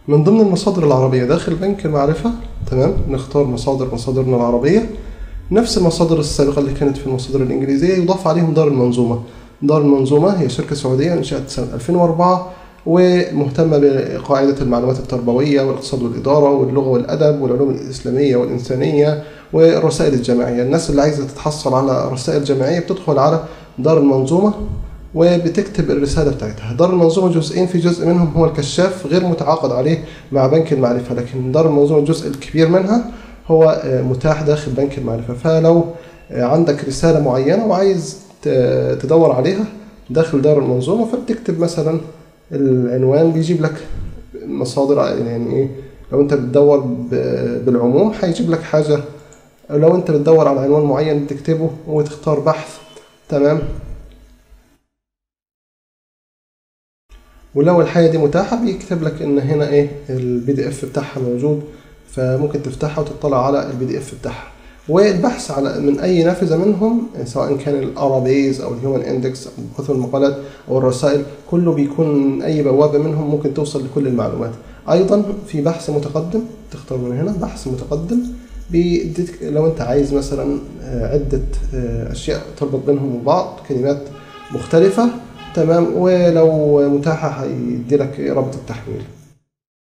من ضمن المصادر العربية داخل بنك المعرفة تمام نختار مصادر مصادرنا العربية نفس المصادر السابقة اللي كانت في المصادر الإنجليزية يضاف عليهم دار المنظومة دار المنظومة هي شركة سعودية انشأت سنة 2004 ومهتمة بقاعدة المعلومات التربوية والاقتصاد والإدارة واللغة والأدب والعلوم الإسلامية والإنسانية والرسائل الجامعية الناس اللي عايزة تتحصل على رسائل جامعية بتدخل على دار المنظومة وبتكتب الرسالة بتاعتها دار المنظومة جزئين في جزء منهم هو الكشاف غير متعاقد عليه مع بنك المعرفة لكن دار المنظومة الجزء الكبير منها هو متاح داخل بنك المعرفة فلو عندك رسالة معينة وعايز تدور عليها داخل دار المنظومة فبتكتب مثلا العنوان بيجيب لك مصادر يعني ايه لو انت بتدور بالعموم هيجيب لك حاجة لو انت بتدور على عنوان معين بتكتبه وتختار بحث تمام ولو الحاجة دي متاحة بيكتب لك ان هنا ايه البي دي اف بتاعها موجود فممكن تفتحها وتطلع على البي دي اف بتاعها والبحث على من اي نافذه منهم سواء كان الارابيز او الهيومن اندكس او بحوث المقالات او الرسائل كله بيكون اي بوابه منهم ممكن توصل لكل المعلومات ايضا في بحث متقدم تختار من هنا بحث متقدم بيديك لو انت عايز مثلا عده اشياء تربط بينهم وبعض كلمات مختلفه تمام ولو متاحه هيدي لك رابط التحميل